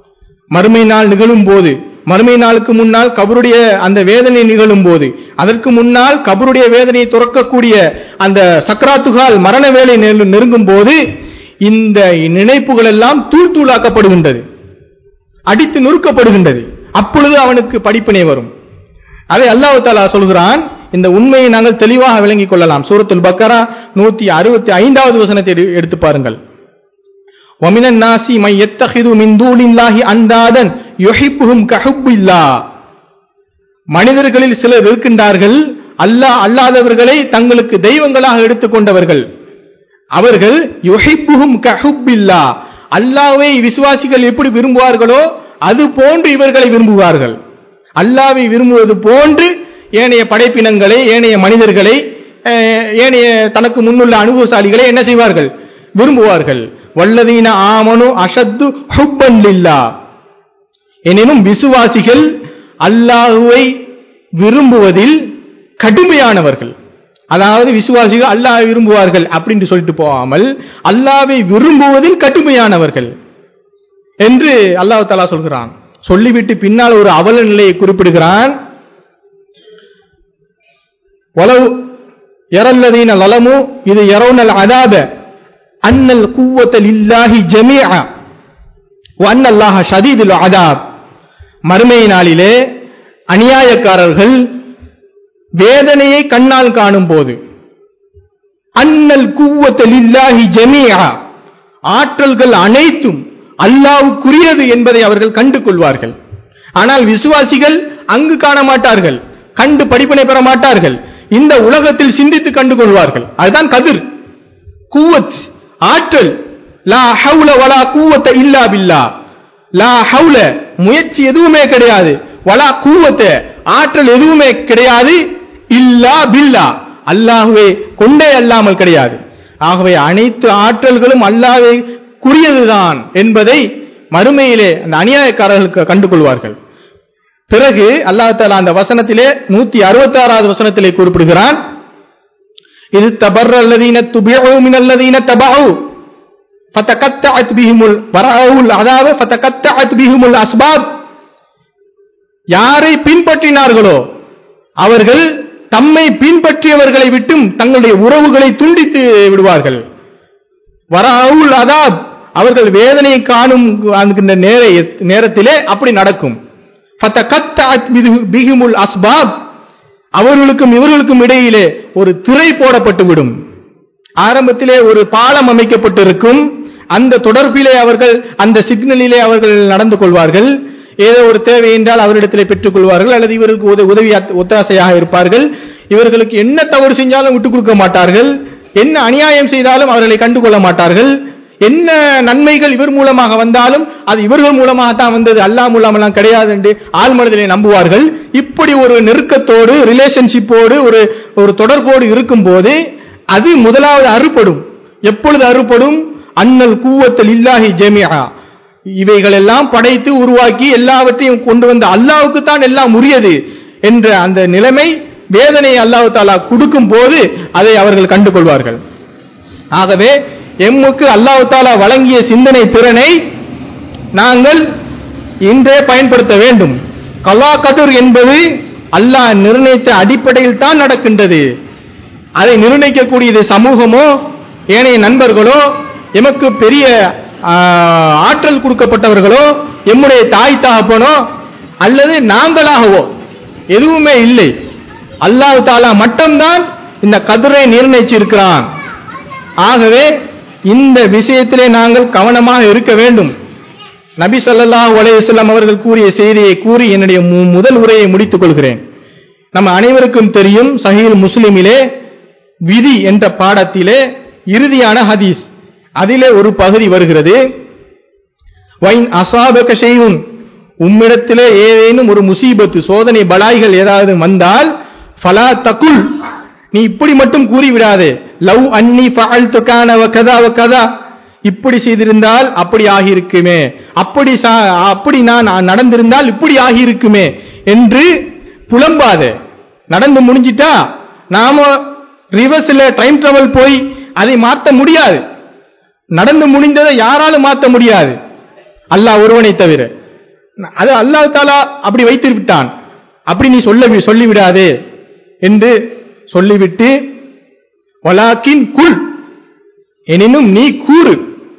[SPEAKER 1] மறுமை நாள் நிகழும் போது மறுமை நாளுக்கு முன்னால் கபருடைய அந்த வேதனை நிகழும் போது அதற்கு முன்னால் கபருடைய வேதனையை துறக்கக்கூடிய அந்த சக்கராத்துகால் மரண வேலை நெரு- நெருங்கும் போது இந்த நினைப்புகள் எல்லாம் தூள் தூளாக்கப்படுகின்றது அடித்து நொறுக்கப்படுகின்றது அப்பொழுது அவனுக்கு படிப்பினை வரும் அதை அல்லாஹ் தாலா சொல்கிறான் இந்த உண்மையை நாங்கள் தெளிவாக விளங்கிக் கொள்ளலாம் சூரத்துல் பக்கரா நூத்தி அறுபத்தி ஐந்தாவது வசனத்தை எடு- எடுத்து பாருங்கள் وَمِنَ النَّاسِ مَن يَتَّخِذُ مِن دُونِ اللَّهِ أَندَادًا يُحِبُّهُمْ كَحُبِّ اللَّهِ மனிதர்களில் சிலர் இருக்கின்றார்கள் அல்லாஹ் அல்லாதவர்களை தங்களுக்கு தெய்வங்களாக எடுத்துக்கொண்டவர்கள் அவர்கள் யுஹிப்புஹும் கஹுப்பில்லா அல்லாவை விசுவாசிகள் எப்படி விரும்புவார்களோ அது போன்று இவர்களை விரும்புவார்கள் அல்லாவை விரும்புவது போன்று ஏனைய படைப்பினங்களை ஏனைய மனிதர்களை அஹ், ஏனைய தனக்கு முன்னுள்ள அனுபவசாலிகளை என்ன செய்வார்கள் விரும்புவார்கள் வல்லதீன ஆமனு அஷத்து ஹுப்பன் லில்லா எனினும் விசுவாசிகள் அல்லாஹுவை விரும்புவதில் கடுமையானவர்கள் அதாவது விசுவாசிகள் அல்லாஹ்வை விரும்புவார்கள் அப்படின்னு சொல்லிட்டு போகாமல் அல்லாஹ்வை விரும்புவதில் கடுமையானவர்கள் என்று அல்லாஹ் தஆலா சொல்கிறான் சொல்லிவிட்டு பின்னால் ஒரு அவல நிலையை குறிப்பிடுகிறான் வலவு யரல்லதீன லலமு இது யரவுனல் அதாப அன்னல் குவத்த லில்லாஹி ஜமீஆ வஅன்ன அல்லாஹ ஷதீதுல் அதாப் மறுமை நாளிலே அநியாயக்காரர்கள் வேதனையை கண்ணால் காணும் போது அன்னல் குவத்த லில்லாஹி ஜமீஆ ஆற்றல்கள் அனைத்தும் அல்லாஹ்வுக்குரியது என்பதை அவர்கள் கண்டு கொள்வார்கள் ஆனால் விசுவாசிகள் அங்கு காண மாட்டார்கள் கண்டு படிப்பினை பெற மாட்டார்கள் இந்த உலகத்தில் சிந்தித்து கண்டு கொள்வார்கள் அதுதான் கதிர் குவத் ஆற்றல் லா ஹவுல வலா குவத்த இல்லா பில்லா லா ஹவுல முயற்சி எதுவுமே கிடையாது வலா கூவத்த ஆற்றல் எதுவுமே கிடையாது இல்லா பில்லா அல்லாஹுவை கொண்டே அல்லாமல் கிடையாது ஆகவே அனைத்து ஆற்றல்களும் அல்லாஹ்வை குறியதுதான் என்பதை மறுமையிலே அந்த அநியாயக்காரர்களுக்கு கண்டுகொள்வார்கள் பிறகு அல்லாஹ் தாலா அந்த வசனத்திலே நூத்தி அறுபத்தி ஆறாவது வசனத்திலே குறிப்பிடுகிறான் இது தபர் அல்லதீன துபியு மின் அல்லதீன தபாவு فتقطعت بهم ورأوا العذاب فتقطعت بهم الأسباب யாரை பின்பற்றினார்களோ அவர்கள் தம்மை பின்பற்றியவர்களை விட்டும் தங்களுடைய உறவுகளை துண்டித்து விடுவார்கள் வராவுல் அதாப் அவர்கள் வேதனை காணும் அந்த நேர நேரத்திலே அப்படி நடக்கும் ஃபத்தகத்தஅத் பிது- பிஹிமுல் அஸ்பாப் அவர்களுக்கும் இவர்களுக்கும் இடையிலே ஒரு திரை போடப்பட்டு விடும் ஆரம்பத்திலே ஒரு பாலம் அமைக்கப்பட்டிருக்கும் அந்த தொடர்பிலே அவர்கள் அந்த சிக்னலிலே அவர்கள் நடந்து கொள்வார்கள் ஏதோ ஒரு தேவை என்றால் அவரிடத்திலே பெற்றுக் கொள்வார்கள் அல்லது இவருக்கு உத- உதவி அத்- ஒத்தாசையாக இருப்பார்கள் இவர்களுக்கு என்ன தவறு செஞ்சாலும் விட்டுக் கொடுக்க மாட்டார்கள் என்ன அநியாயம் செய்தாலும் அவர்களை கண்டுகொள்ள மாட்டார்கள் என்ன நன்மைகள் இவர் மூலமாக வந்தாலும் அது இவர்கள் மூலமாகத்தான் வந்தது அல்லாஹ் மூலமெல்லாம் கிடையாது என்று ஆழ்மனதிலே நம்புவார்கள் இப்படி ஒரு நெருக்கத்தோடு ரிலேஷன்ஷிப்போடு ஒரு ஒரு தொடர்போடு இருக்கும்போது அது முதலாவது அறுபடும் எப்பொழுது அறுபடும் அன்னல் கூவத்தல் இல்லாஹி ஜெமியா இவைகள் எல்லாம் படைத்து உருவாக்கி எல்லாவற்றையும் கொண்டு வந்த அல்லாவுக்கு தான் எல்லாம் உரியது என்ற அந்த நிலைமை வேதனை அல்லாஹ் தாலா கொடுக்கும் போது அதை அவர்கள் கண்டுகொள்வார்கள் ஆகவே எம்முக்கு அல்லாஹ் தாலா வழங்கிய சிந்தனை திறனை நாங்கள் இன்றே பயன்படுத்த வேண்டும் கலா கதிர் என்பது அல்லாஹ் நிர்ணயித்த அடிப்படையில் தான் நடக்கின்றது அதை நிர்ணயிக்கக்கூடியது சமூகமோ ஏனைய நண்பர்களோ எமக்கு பெரிய ஆ, ஆற்றல் கொடுக்கப்பட்டவர்களோ எம்முடைய தாய் தகப்பனோ அல்லது நாங்களாகவோ எதுவுமே இல்லை அல்லாஹ் தாலா மட்டும்தான் இந்த கதிரை நிர்ணயிச்சிருக்கிறான் ஆகவே இந்த விஷயத்திலே நாங்கள் கவனமாக இருக்க வேண்டும் நபி ஸல்லல்லாஹு அலைஹி வஸல்லம் அவர்கள் கூறிய செய்தியை கூறி என்னுடைய மு- முதல் உரையை முடித்துக் கொள்கிறேன் நம்ம அனைவருக்கும் தெரியும் சஹீல் முஸ்லிமிலே விதி என்ற பாடத்திலே இறுதியான ஹதீஸ் அதிலே ஒரு பகுதி வருகிறது வைன் அசாபக செய்யும் உம்மிடத்திலே ஏதேனும் ஒரு முசீபத்து சோதனை பலாய்கள் ஏதாவது வந்தால் ஃபலா தகுல் நீ இப்படி மட்டும் கூறிவிடாதே லவ் அன்னி ஃபஅல்து கான வ கதா வ கதா இப்படி செய்திருந்தால் அப்படி ஆகியிருக்குமே அப்படி சா- அப்படி நான் நடந்திருந்தால் இப்படி ஆகியிருக்குமே என்று புலம்பாதே நடந்து முடிஞ்சிட்டா நாம ரிவர்ஸ்ல டைம் டிராவல் போய் அதை மாற்ற முடியாது நடந்து முடிந்ததை யாராலும் மாற்ற முடியாது அல்லாஹ் ஒருவனை தவிர அது அல்லாஹ் தாலா அப்படி வைத்து விட்டான் அப்படி நீ சொல்ல சொல்லிவிடாதே என்று சொல்லிவிட்டு வலாக்கின் குல் எனினும் நீ கூறு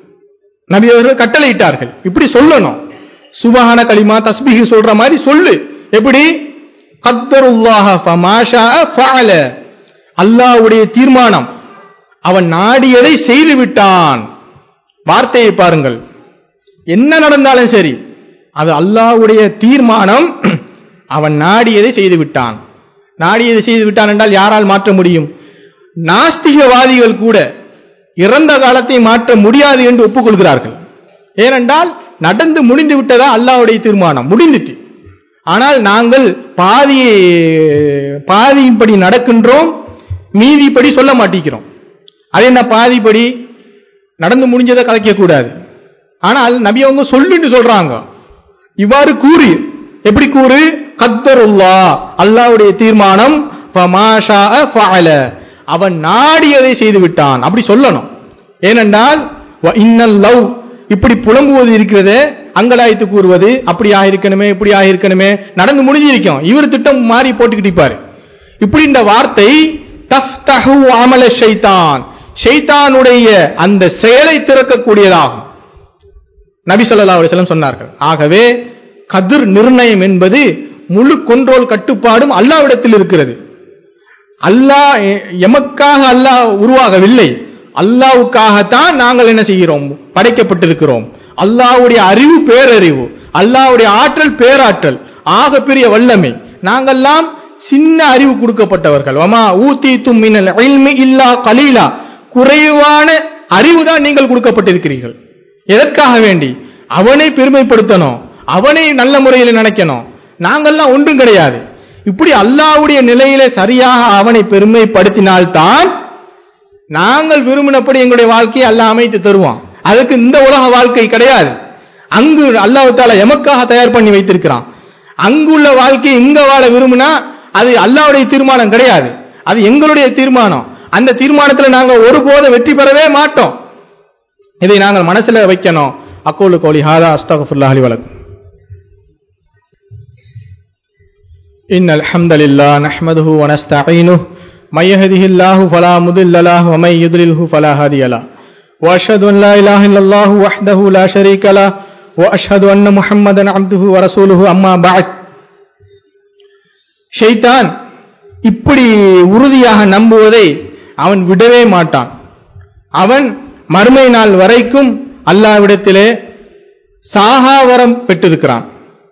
[SPEAKER 1] நபி அவர்கள் கட்டளையிட்டார்கள் இப்படி சொல்லணும் சுபஹான கலிமா தஸ்பீஹ் சொல்ற மாதிரி சொல்லு எப்படி கத்தருல்லாஹ ஃபமாஷா ஃபஅல அல்லாஹ்வுடைய தீர்மானம் அவன் நாடியதை செய்து விட்டான் வார்த்தையை பாருங்கள் என்ன நடந்தாலும் சரி அது அல்லாஹ்வுடைய தீர்மானம் அவன் நாடியதை செய்து விட்டான் நாடியதை செய்து விட்டான் என்றால் யாரால் மாற்ற முடியும் நாஸ்திகவாதிகள் கூட இறந்த காலத்தை மாற்ற முடியாது என்று ஒப்புக்கொள்கிறார்கள் ஏனென்றால் நடந்து முடிந்து விட்டதா அல்லாஹ்வுடைய தீர்மானம் முடிந்துட்டு ஆனால் நாங்கள் பாதி பாதியின்படி நடக்கின்றோம் மீதிப்படி சொல்ல மாட்டேங்கிறோம் அது என்ன பாதிப்படி நடந்து முடிஞ்சதை கலைக்க கூடாது ஆனால் நபி அவங்க சொல்லுன்னு சொல்றாங்க இவ்வாறு கூறு எப்படி கூறு கத்தருல்லா அல்லாஹ்வுடைய தீர்மானம் ஃபமா ஷாஅ ஃபஅல. அவன் நாடியதை செய்து விட்டான் அப்படி சொல்லணும் ஏனென்றால் வ இன்னல் லவ் இப்படி புலம்புவது இருக்கிறதே அங்கலாய்த்து கூறுவது அப்படி ஆகிருக்கணுமே இப்படி ஆகிருக்கணுமே நடந்து முடிஞ்சிருக்கும் இவர் திட்டம் மாறி போட்டுக்கிட்டு இருப்பாரு இப்படி இந்த வார்த்தை தஃப்தஹு அமல ஷைத்தான் ஷைத்தானுடைய அந்த செயலை திறக்கக்கூடியதாகும் நபி ஸல்லல்லாஹு அலைஹி வஸல்லம் சொன்னார்கள் ஆகவே கதிர் நிர்ணயம் என்பது முழு கொன்றோல் கட்டுப்பாடும் அல்லாஹ்விடத்தில் இருக்கிறது அல்லாஹ் எ- எமக்காக அல்லாஹ் உருவாகவில்லை அல்லாஹ்வுக்காகத்தான் நாங்கள் என்ன செய்கிறோம் படைக்கப்பட்டிருக்கிறோம் அல்லாஹ்வுடைய அறிவு பேரறிவு அல்லாஹ்வுடைய ஆற்றல் பேராற்றல் ஆகப்பெரிய வல்லமை நாங்கெல்லாம் சின்ன அறிவு கொடுக்கப்பட்டவர்கள் வமா ஊத்தீத்தும் மினல் இல்மி இல்லா கலீலா குறைவான அறிவு தான் நீங்கள் கொடுக்கப்பட்டிருக்கிறீர்கள் எதற்காக வேண்டி அவனை பெருமைப்படுத்தணும் அவனை நல்ல முறையில் நினைக்கணும் நாங்கள்லாம் ஒன்றும் கிடையாது இப்படி அல்லாஹ்வுடைய நிலையிலே சரியாக அவனை பெருமைப்படுத்தினால்தான் நாங்கள் விரும்பினபடி எங்களுடைய வாழ்க்கையை அல்லாஹ் அமைத்து தருவான் அதுக்கு இந்த உலக வாழ்க்கை கிடையாது அங்கு அல்லாஹ் தாலா எமக்காக தயார் பண்ணி வைத்திருக்கிறான் அங்குள்ள வாழ்க்கை இங்க வாழ விரும்பினா அது அல்லாஹ்வுடைய தீர்மானம் கிடையாது அது எங்களுடைய தீர்மானம் அந்த தீர்மானத்துல நாங்க ஒருபோதும் வெற்றி பெறவே மாட்டோம் இதை நாங்கள் மனசுல வைக்கணும் அக்கோலு கோலி ஹாதா அஸ்தகஃபுல்லாஹி வலக்கும் إن الحمد لله نحمده ونستعينه من يهده الله فلا مضل له ومن يضلله فلا هادي له وأشهد أن لا إله إلا الله وحده لا شريك له وأشهد أن محمدا عبده ورسوله أما بعد ஷைத்தான் இப்படி உறுதியாக நம்புவதை அவன் விடவே மாட்டான் அவன் மறுமை நாள் வரைக்கும் அல்லாவிடத்திலே சாகாவரம் பெற்றிருக்கிறான்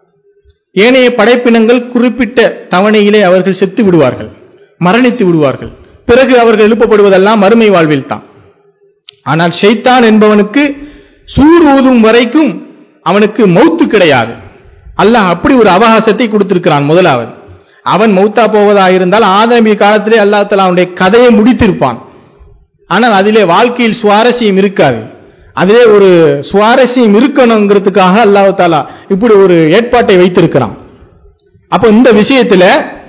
[SPEAKER 1] ஏனைய படைப்பினங்கள் குறிப்பிட்ட தவணையிலே அவர்கள் செத்து விடுவார்கள் மரணித்து விடுவார்கள் பிறகு அவர்கள் எழுப்பப்படுவதெல்லாம் மறுமை வாழ்வில் தான் ஆனால் ஷைத்தான் என்பவனுக்கு சூர் ஊதும் வரைக்கும் அவனுக்கு மௌத்து கிடையாது அல்லாஹ் அப்படி ஒரு அவகாசத்தை கொடுத்திருக்கிறான் முதலாவது அவன் மௌத்தா போவதா இருந்தால் ஆதரமிய காலத்திலே அல்லாஹ் தலா அவனுடைய கதையை முடித்திருப்பான் ஆனால் அதிலே வாழ்க்கையில் சுவாரஸ்யம் இருக்காது அதிலே ஒரு சுவாரஸ்யம் இருக்கணுங்கிறதுக்காக அல்லாஹ் தாலா இப்படி ஒரு ஏற்பாட்டை வைத்திருக்கிறான் அப்போ இந்த விஷயத்துல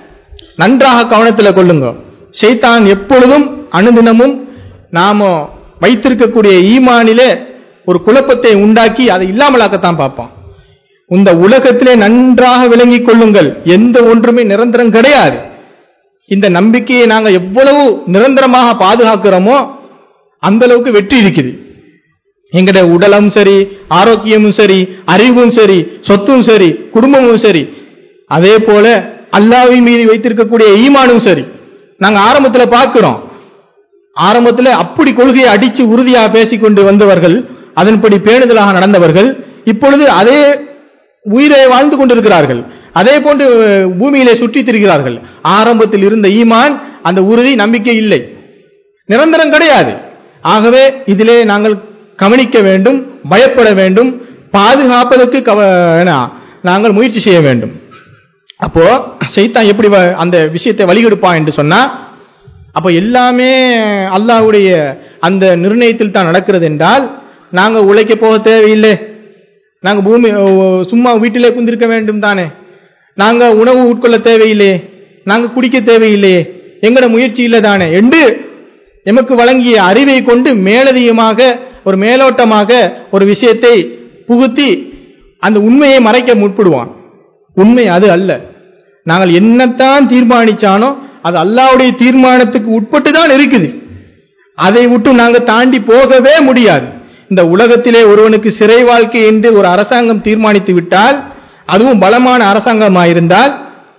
[SPEAKER 1] நன்றாக கவனத்தில் கொள்ளுங்க ஷைத்தான் எப்பொழுதும் அனுதினமும் நாம வைத்திருக்கக்கூடிய ஈமானிலே ஒரு குழப்பத்தை உண்டாக்கி அதை இல்லாமலாக்கத்தான் பார்ப்பான் இந்த உலகத்திலே நன்றாக விளங்கிக் கொள்ளுங்கள் எந்த ஒன்றுமே நிரந்தரம் கிடையாது இந்த நம்பிக்கையை நாங்க எவ்வளவு நிரந்தரமாக பாதுகாக்கிறோமோ அந்த அளவுக்கு வெற்றி இருக்குது எங்கட உடலும் சரி ஆரோக்கியமும் சரி அறிவும் சரி சொத்தும் சரி குடும்பமும் சரி அதே போல அல்லாவின் மீது வைத்திருக்கக்கூடிய ஈமானும் சரி நாங்க ஆரம்பத்துல பார்க்கிறோம் ஆரம்பத்துல அப்படி கொள்கையை அடிச்சு உறுதியாக பேசிக்கொண்டு வந்தவர்கள் அதன்படி பேணுதலாக நடந்தவர்கள் இப்பொழுது அதே உயிரை வாழ்ந்து கொண்டிருக்கிறார்கள் அதே போன்று பூமியிலே சுற்றித் திரிகிறார்கள் ஆரம்பத்தில் இருந்த ஈமான் அந்த உறுதி நம்பிக்கை இல்லை நிரந்தரம் கிடையாது ஆகவே இதிலே நாங்கள் கவனிக்க வேண்டும் பயப்பட வேண்டும் பாதுகாப்பதற்கு கவ- என்ன, நாங்கள் முயற்சி செய்ய வேண்டும் அப்போ சைத்தான் எப்படி வ- அந்த விஷயத்தை வழிகெடுப்பான் என்று சொன்னா அப்ப எல்லாமே அல்லாஹ்வுடைய அந்த நிர்ணயத்தில் தான் நடக்கிறது என்றால் நாங்க உழைக்க போக தேவையில்லை நாங்க பூமி ஓ, சும்மா வீட்டிலே குந்திருக்க வேண்டும் தானே நாங்க உணவு உட்கொள்ள தேவையில்லையே நாங்க குடிக்க தேவையில்லையே எங்கட முயற்சி இல்லை தானே என்று எமக்கு வழங்கிய அறிவை கொண்டு மேலதிகமாக ஒரு மேலோட்டமாக ஒரு விஷயத்தை புகுத்தி அந்த உண்மையை மறைக்க முற்படுவான் உண்மை அது அல்ல நாங்கள் என்னத்தான் தீர்மானிச்சானோ அது அல்லாஹ்வுடைய தீர்மானத்துக்கு உட்பட்டு தான் இருக்குது அதை விட்டு நாங்க தாண்டி போகவே முடியாது இந்த உலகத்திலே ஒருவனுக்கு சிறை வாழ்க்கை என்று ஒரு அரசாங்கம் தீர்மானித்து விட்டால் அதுவும் பலமான அரசாங்கமாயிருந்தால்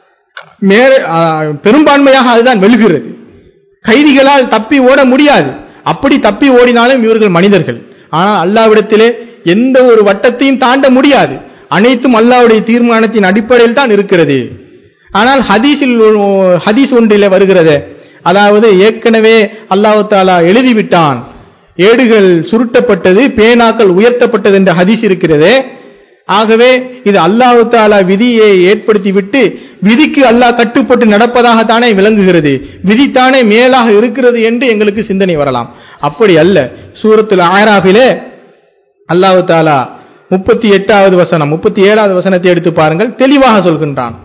[SPEAKER 1] மேலே ஆ, பெரும்பான்மையாக அதுதான் வெல்கிறது கைதிகளால் தப்பி ஓட முடியாது அப்படி தப்பி ஓடினாலும் இவர்கள் மனிதர்கள் ஆனால் அல்லாவிடத்திலே எந்த ஒரு வட்டத்தையும் தாண்ட முடியாது அனைத்தும் அல்லாஹ்வுடைய தீர்மானத்தின் அடிப்படையில் தான் இருக்கிறது ஆனால் ஹதீஸில் ஒரு- ஹதீஸ் ஒன்றிலே வருகிறது அதாவது ஏற்கனவே அல்லாஹ் தாலா எழுதிவிட்டான் ஏடுகள் சுருட்டப்பட்டது பேனாக்கள் உயர்த்தப்பட்டது என்ற ஹதீஸ் இருக்கிறதே ஆகவே இது அல்லாஹ் தாலா விதியை ஏற்படுத்தி விட்டு விதிக்கு அல்லாஹ் கட்டுப்பட்டு நடப்பதாகத்தானே விளங்குகிறது விதித்தானே மேலாக இருக்கிறது என்று எங்களுக்கு சிந்தனை வரலாம் அப்படி அல்ல சூரத்துல் ஆராஃபிலே அல்லாஹ் தாலா முப்பத்தி எட்டாவது வசனம் முப்பத்தி ஏழாவது வசனத்தை எடுத்து பாருங்கள் தெளிவாக சொல்கின்றான்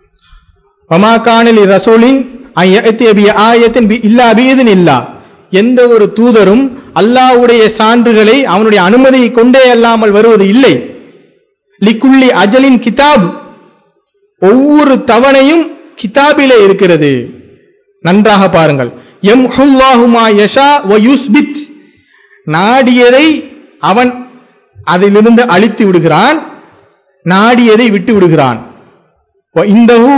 [SPEAKER 1] வமா காணலி ரசூலின் ஆயத்தின் இல்லா பீதன் இல்லா எந்த ஒரு தூதரும் அல்லாஹ்வுடைய சான்றுகளை அவனுடைய அனுமதியை கொண்டே அல்லாமல் வருவது இல்லை லிக்குள்ளி அஜலின் கிதாப் ஒவ்வொரு தவணையும் கிதாபிலே இருக்கிறது நன்றாக பாருங்கள் எம் ஹுல்லாஹுமா யஷா வ யுஸ்பித் நாடியதை அவன் அதிலிருந்து அழித்து விடுகிறான் நாடியதை விட்டு விடுகிறான் வ இந்தஹு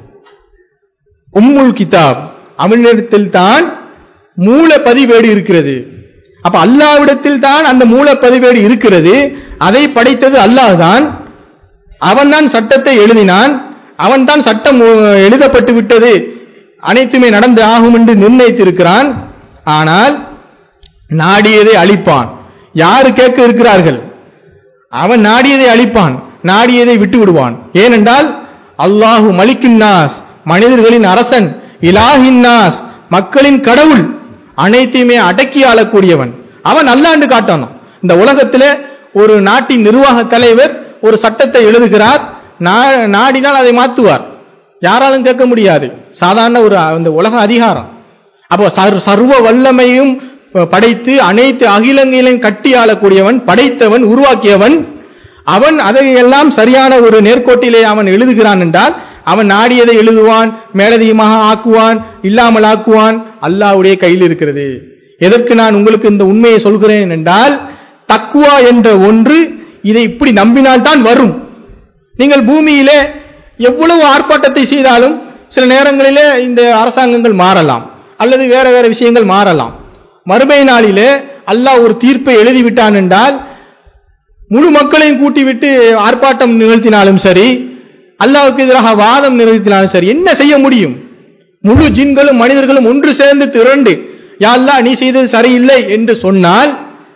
[SPEAKER 1] உம்முல் கிதாப் அவனிடத்தில் தான் மூல பதிவேடு இருக்கிறது அப்ப அல்லாவிடத்தில் தான் அந்த மூல பதிவேடு இருக்கிறது அதை படைத்தது அல்லாஹ் தான் அவன் தான் சட்டத்தை எழுதினான் அவன் தான் சட்டம் உ- எழுதப்பட்டு விட்டது அனைத்துமே நடந்து ஆகும் என்று நிர்ணயித்திருக்கிறான் ஆனால் நாடியதை அழிப்பான் யாரு கேட்க இருக்கிறார்கள் அவன் நாடியதை அழிப்பான் நாடியதை விட்டு விடுவான் ஏனென்றால் அல்லாஹு மலிக்கின்னாஸ் மனிதர்களின் அரசன் இலாஹின்னாஸ் மக்களின் கடவுள் அனைத்தையுமே அடக்கி ஆளக்கூடியவன் அவன் அல்லாண்டு காட்டணும் இந்த உலகத்திலே ஒரு நாட்டின் நிர்வாக தலைவர் ஒரு சட்டத்தை எழுதுகிறார் நா- நாடினால் அதை மாத்துவார் யாராலும் கேட்க முடியாது சாதாரண ஒரு அந்த உலக அதிகாரம் அப்போ சர்- சர்வ வல்லமையும் படைத்து அனைத்து அகிலங்களையும் கட்டி ஆளக்கூடியவன் படைத்தவன் உருவாக்கியவன் அவன் அதையெல்லாம் சரியான ஒரு நேர்கோட்டிலே அவன் எழுதுகிறான் என்றால் அவன் நாடியதை எழுதுவான் மேலதிகமாக ஆக்குவான் இல்லாமல் ஆக்குவான் அல்லாஹ்வுடைய கையில் இருக்கிறது எதற்கு நான் உங்களுக்கு இந்த உண்மையை சொல்கிறேன் என்றால் தக்குவா என்ற ஒன்று இதை இப்படி நம்பினால்தான் வரும் நீங்கள் பூமியிலே எவ்வளவு ஆர்ப்பாட்டத்தை செய்தாலும் சில நேரங்களிலே இந்த அரசாங்கங்கள் மாறலாம் அல்லது வேற வேற விஷயங்கள் மாறலாம் மறுமை நாளிலே அல்லாஹ் ஒரு தீர்ப்பை எழுதிவிட்டான் என்றால் முழு மக்களையும் கூட்டிவிட்டு ஆர்ப்பாட்டம் நிகழ்த்தினாலும் சரி அல்லாஹ்வுக்கு எதிராக வாதம் நிகழ்த்தினாலும் சரி என்ன செய்ய முடியும் முழு ஜின்களும் மனிதர்களும் ஒன்று சேர்ந்து திரண்டு யா அல்லாஹ் நீ செய்தது சரியில்லை என்று சொன்னால்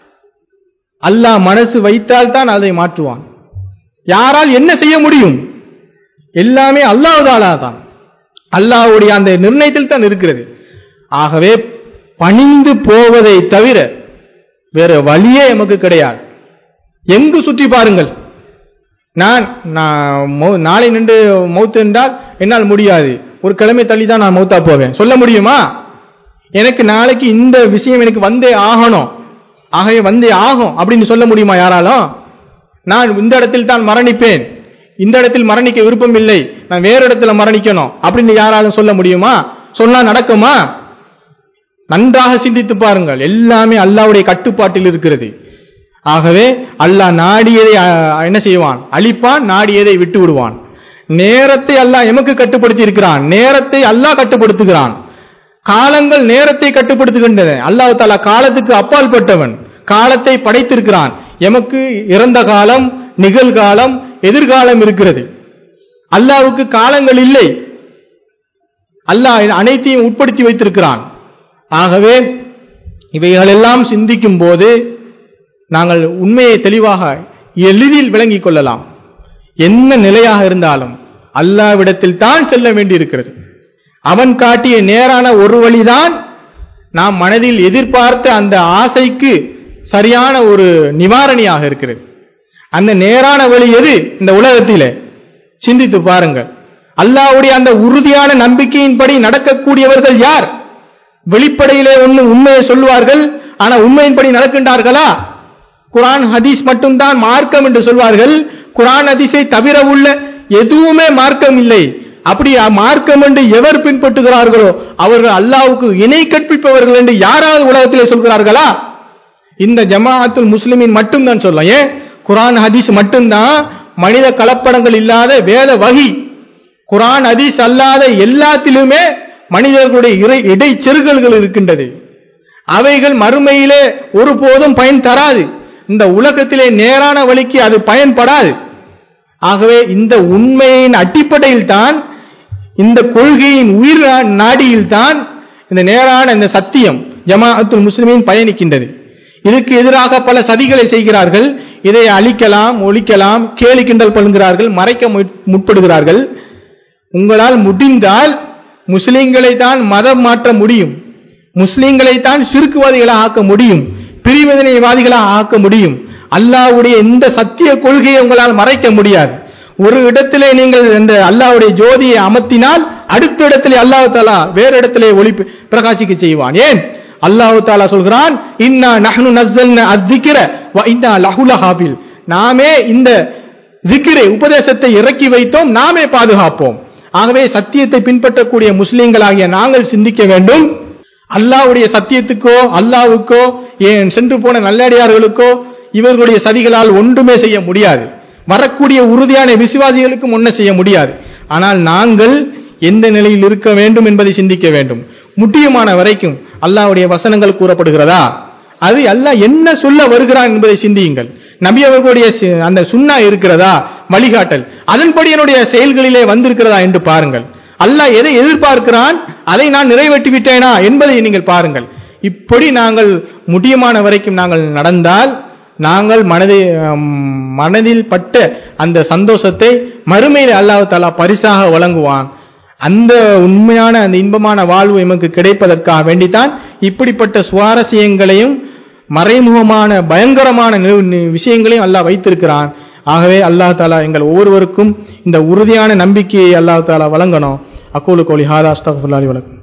[SPEAKER 1] அல்லாஹ் மனசு வைத்தால் தான் அதை மாற்றுவான் யாரால் என்ன செய்ய முடியும் எல்லாமே அல்லாஹ்தாலா தான் அல்லாஹ்வுடைய அந்த நிர்ணயத்தில் தான் இருக்கிறது ஆகவே பணிந்து போவதை தவிர வேற வழியே எமக்கு கிடையாது எங்கு சுற்றி பாருங்கள் நான் நான் மௌ- நாளை நின்று மௌத்து என்றால் என்னால் முடியாது ஒரு கிழமை தள்ளி தான் நான் மௌத்தா போவேன் சொல்ல முடியுமா எனக்கு நாளைக்கு இந்த விஷயம் எனக்கு வந்தே ஆகணும் ஆகவே வந்தே ஆகும் அப்படின்னு சொல்ல முடியுமா யாராலும் நான் இந்த இடத்தில் தான் மரணிப்பேன் இந்த இடத்தில் மரணிக்க விருப்பம் இல்லை நான் வேற இடத்துல மரணிக்கணும் அப்படின்னு யாராலும் சொல்ல முடியுமா சொன்னா நடக்குமா நன்றாக சிந்தித்து பாருங்கள் எல்லாமே அல்லாஹ்வுடைய கட்டுப்பாட்டில் இருக்கிறது ஆகவே அல்லாஹ் நாடியதை அஹ், என்ன செய்வான் அழிப்பான் நாடியதை விட்டு விடுவான் நேரத்தை அல்லாஹ் எமக்கு கட்டுப்படுத்தி இருக்கிறான் நேரத்தை அல்லாஹ் கட்டுப்படுத்துகிறான் காலங்கள் நேரத்தை கட்டுப்படுத்துகின்றன அல்லாஹ் தாலா காலத்துக்கு அப்பால் பட்டவன் காலத்தை படைத்திருக்கிறான் எமக்கு இறந்த காலம் நிகழ்காலம் எதிர்காலம் இருக்கிறது அல்லாஹ்வுக்கு காலங்கள் இல்லை அல்லாஹ் அனைத்தையும் உட்படுத்தி வைத்திருக்கிறான் ஆகவே இவைகளெல்லாம் சிந்திக்கும் போது நாங்கள் உண்மையை தெளிவாக எளிதில் விளங்கிக் கொள்ளலாம் என்ன நிலையாக இருந்தாலும் அல்லாவிடத்தில் தான் செல்ல வேண்டியிருக்கிறது அவன் காட்டிய நேரான ஒரு வழிதான் நாம் மனதில் எதிர்பார்த்த அந்த ஆசைக்கு சரியான ஒரு நிவாரணியாக இருக்கிறது அந்த நேரான வழி எது இந்த உலகத்திலே சிந்தித்து பாருங்கள் அல்லாஹ்வுடைய அந்த உறுதியான நம்பிக்கையின்படி நடக்கக்கூடியவர்கள் யார் வெளிப்படையிலே ஒண்ணு உண்மையை சொல்லுவார்கள் ஆனா உண்மையின்படி நடக்கின்றார்களா குரான் ஹதீஸ் மட்டும்தான் மார்க்கம் என்று சொல்வார்கள் குரான் ஹதீஸை தவிர உள்ள எதுவுமே மார்க்கம் இல்லை அப்படி மார்க்கம் என்று எவர் பின்பற்றுகிறார்களோ அவர்கள் அல்லாஹ்வுக்கு இணை கற்பிப்பவர்கள் என்று யாராவது உலகத்திலே சொல்கிறார்களா இந்த ஜமாஅத்துல் முஸ்லிமின் மட்டும்தான் சொல்லலாம் ஏன் குரான் ஹதீஸ் மட்டும்தான் மனித கலப்படங்கள் இல்லாத வேத வகி குரான் ஹதீஸ் அல்லாத எல்லாத்திலுமே மனிதர்களுடைய இறை இடைச்செருகல்கள் இருக்கின்றது அவைகள் மறுமையிலே ஒருபோதும் பயன் தராது இந்த உலகத்திலே நேரான வழிக்கு அது பயன்படாது ஆகவே இந்த உண்மையின் அடிப்படையில் தான் இந்த கொள்கையின் உயிர் நா- நாடியில் தான் இந்த நேரான இந்த சத்தியம் ஜமாஅத்துல் முஸ்லிமின் பயணிக்கின்றது இதுக்கு எதிராக பல சதிகளை செய்கிறார்கள் இதை அழிக்கலாம் ஒழிக்கலாம் கேலி கிண்டல் பண்ணுகிறார்கள் மறைக்க முற்- முற்படுகிறார்கள் உங்களால் முடிந்தால் முஸ்லிம்களை தான் மதம் மாற்ற முடியும் முஸ்லிம்களை தான் சிறுக்குவாதிகளாக ஆக்க முடியும் பிரிவினைவாதிகளாக ஆக்க முடியும் அல்லாஹ்வுடைய இந்த சத்திய கொள்கையை உங்களால் மறைக்க முடியாது ஒரு இடத்திலே நீங்கள் இந்த அல்லாஹ்வுடைய ஜோதியை அமர்த்தினால் அடுத்த இடத்திலே அல்லாஹ் தாலா வேறு இடத்திலே ஒளி பி- பிரகாசிக்க செய்வான் ஏன் அல்லாஹ் தாலா சொல்கிறான் இன்னா நஹ்னு நஸ்ஸல்னா அத்திக்கிற வ இன்னா லஹுல ஹாபில் நாமே இந்த திக்கிரை உபதேசத்தை இறக்கி வைத்தோம் நாமே பாதுகாப்போம் ஆகவே சத்தியத்தை பின்பற்றக்கூடிய முஸ்லிம்களாகிய நாங்கள் சிந்திக்க வேண்டும் அல்லாஹ்வுடைய சத்தியத்துக்கோ அல்லாஹ்வுக்கோ ஏன் சென்று போன நல்லடியார்களுக்கோ இவர்களுடைய சதிகளால் ஒன்றுமே செய்ய முடியாது வரக்கூடிய உறுதியான விசுவாசிகளுக்கும் ஒன்றும் செய்ய முடியாது ஆனால் நாங்கள் எந்த நிலையில் இருக்க வேண்டும் என்பதை சிந்திக்க வேண்டும் முட்டியமான வரைக்கும் அல்லாஹ்வுடைய வசனங்கள் கூறப்படுகிறதா அது அல்லாஹ் என்ன சொல்ல வருகிறான் என்பதை சிந்தியுங்கள் நபி அவர்களுடைய சி- அந்த சுன்னா இருக்கிறதா வழிகாட்டல் அதன்படி என்னுடைய செயல்களிலே வந்திருக்கிறதா என்று பாருங்கள் அல்லாஹ் எதை எதிர்பார்க்கிறான் அதை நான் நிறைவேற்றி விட்டேனா என்பதை நீங்கள் பாருங்கள் இப்படி நாங்கள் முடியுமான வரைக்கும் நாங்கள் நடந்தால் நாங்கள் மனதை அம், மனதில் பட்ட அந்த சந்தோஷத்தை மறுமையில் அல்லாஹ் தாலா பரிசாக வழங்குவான் அந்த உண்மையான அந்த இன்பமான வாழ்வு எமக்கு கிடைப்பதற்காக வேண்டித்தான் இப்படிப்பட்ட சுவாரஸ்யங்களையும் மறைமுகமான பயங்கரமான நி- நி- விஷயங்களையும் அல்லாஹ் வைத்திருக்கிறான் ஆகவே அல்லாஹ் தாலா எங்கள் ஒவ்வொருவருக்கும் இந்த உறுதியான நம்பிக்கையை அல்லாஹ் தாலா வழங்கணும் அக்கூலு கோலி ஹாதா அஸ்தகுல்லாலி வழக்கம்